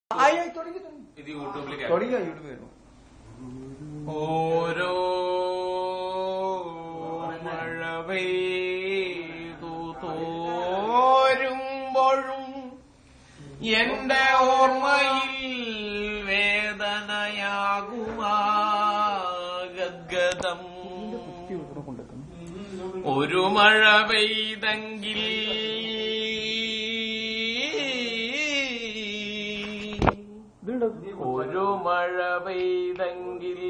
ആയി ആയി തുടങ്ങി തുടങ്ങി ഇത് യൂട്യൂബിൽ തുടങ്ങി യൂട്യൂബ് വരുന്നു ഓരോ മഴ പെയ്തു തോരുമ്പോഴും എന്റെ ഓർമ്മയിൽ വേദനയാകുമാ ഗദ്ഗതം ഒരു മഴ പെയ്തെങ്കിൽ ഒരു മഴ പെയ്തെങ്കിൽ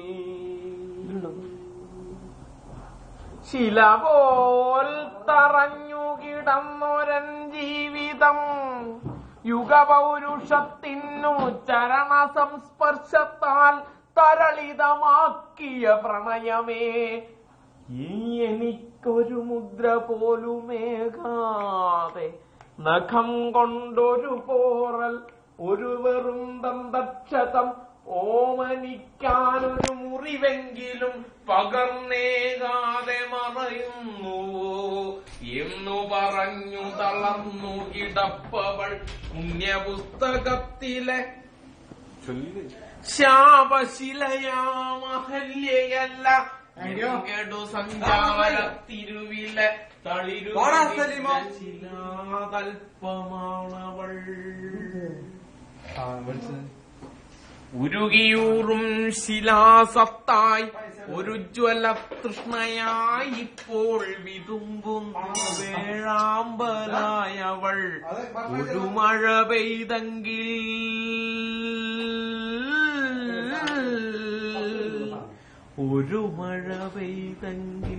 ശില പോൽ തറഞ്ഞു കിടന്നൊരൻ ജീവിതം യുഗപൗരുഷത്തിനു ചരണ സംസ്പർശത്താൽ തരളിതമാക്കിയ പ്രണയമേ ഇനി എനിക്കൊരു മുദ്ര പോലുമേകാതെ നഖം കൊണ്ടൊരു പോറൽ ഒരു വെറും ദന്തക്ഷതം ഓമനിക്കാനൊരു മുറിവെങ്കിലും പകർന്നേകാതെ മറയുന്നുവോ എന്നു പറഞ്ഞു തളർന്നു കിടപ്പവൾ പുണ്യപുസ്തകത്തിലെ ശാപശിലയാമഹല്യയല്ല കെടു സഞ്ചാര തിരുവിലെ തളിരു വാടാ സലീമ. ശിലാതൽപ്പമാണവൾ ആ വിളിച്ചത് ഉരുകിയൂറും ശിലാസത്തായി ഒരു ജ്വല തൃഷ്ണയായി ഇപ്പോൾ വിതുമ്പും വേഴാമ്പലായവൾ ഒരു മഴ പെയ്തെങ്കിൽ ഒരു മഴ പെയ്തെങ്കിൽ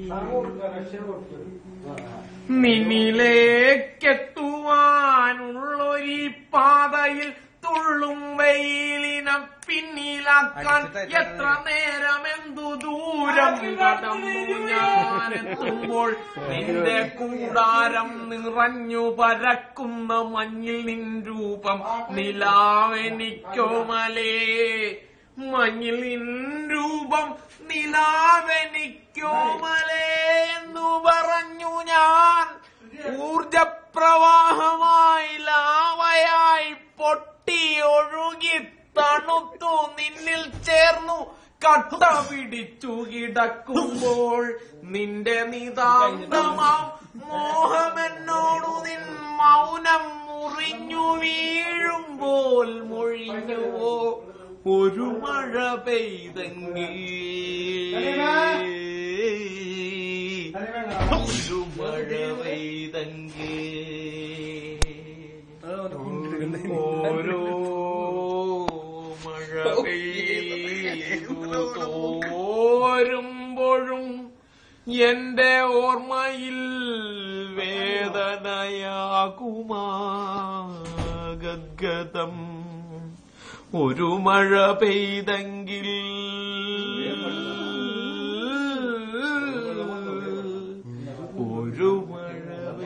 നിന്നിലേക്കെത്തുവാനുള്ളൊരു പാതയിൽ തുള്ളും വെയിലിനം പിന്നിലാക്കാൻ എത്ര നേരം എന്തു ദൂരം കടന്നു ഞാനെത്തുമ്പോൾ നിന്റെ കൂടാരം നിറഞ്ഞു പരക്കുന്ന മഞ്ഞിൽ നിൻ രൂപം നിലാവെനിക്കോ മലേ മഞ്ഞിൽ നിൻ രൂപം നിലാവെനിക്കോ മലേ എന്നു പറഞ്ഞു ഞാൻ ഊർജപ്രവാഹമായി ലാവയായി പൊട്ടി ഒഴുകി തണുത്തു നിന്നിൽ ചേർന്നു കട്ട പിടിച്ചു കിടക്കുമ്പോൾ നിന്റെ നിതാന്തമാം മോഹമെന്നോടു നിൻ മൗനം മുറിഞ്ഞു വീഴുമ്പോൾ മൊഴിഞ്ഞുവോ ഒരു മഴ പെയ്തെങ്കിൽ ഒരു മഴ പെയ്തെങ്കിൽ ഓരോ മഴ പെയ്തു തോരുമ്പോഴും എന്റെ ഓർമ്മയിൽ വേദനയാകുമാ ഗദ്ഗതം ഒരു മഴ പെയ്തെങ്കിൽ ഒരു മഴ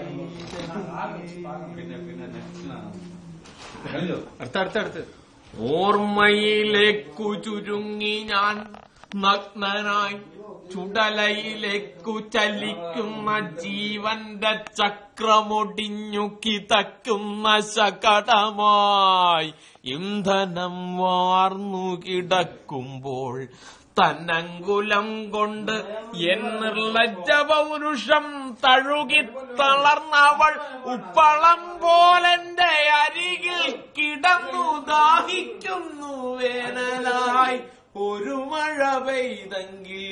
അടുത്ത അടുത്ത അടുത്ത് ഓർമ്മയിലേക്കു ചുരുങ്ങി ഞാൻ നഗ്നനായി ചുടലയിലേക്കു ചലിക്കുന്ന ജീവന്റെ ചക്രമൊടിഞ്ഞു കിതക്കുന്ന ശകടമായി ഇന്ധനം വാർന്നു കിടക്കുമ്പോൾ തന്നങ്കുലം കൊണ്ട് എൻ നിർലജ്ജ പൗരുഷം തഴുകി തളർന്നവൾ ഉപ്പളം പോലെന്റെ അരികിൽ കിടന്നു ദാഹിക്കുന്നു വേനലായി ഒരു മഴ പെയ്തെങ്കിൽ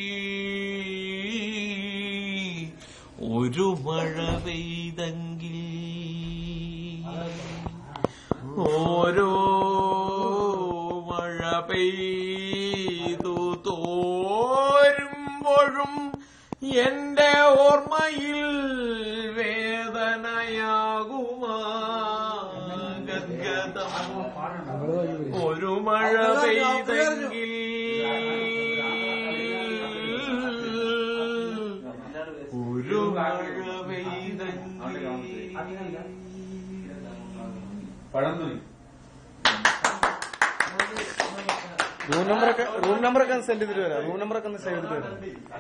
ഒരു മഴ പെയ്തെങ്കിൽ ഓരോ മഴ പെയ്തു തോരുമ്പോഴും എന്റെ ഓർമ്മയിൽ വേദനയാകുമാ ഗദ്ഗതം ഒരു മഴ പെയ്തെങ്കിൽ ഒരു മഴ പെയ്തെങ്കിൽ പഴം തുണി റൂം നമ്പറൊക്കെ റൂം നമ്പറൊക്കെ ഒന്ന് സെൻഡ് ചെയ്തിട്ട് വരാം റൂം നമ്പറൊക്കെ ഒന്ന് സേവ് ചെയ്തിട്ട് വരാം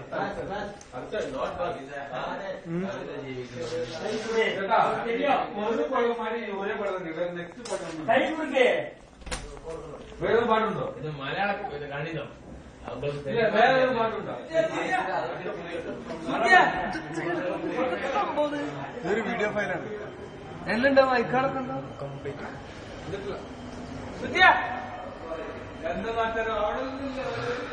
വേറെ പാട്ടുണ്ടോ ഇത് മലയാളം ഇത് ഗണിതം ഇല്ല വേറെ പാട്ടുണ്ടോ ഇതൊരു വീഡിയോ ഫയലാണ് എല്ലുണ്ടോ മൈക്കാളൊക്കെ ഉണ്ടോ എന്താ മാറ്റാനോ അവിടെ ഒന്നുമില്ല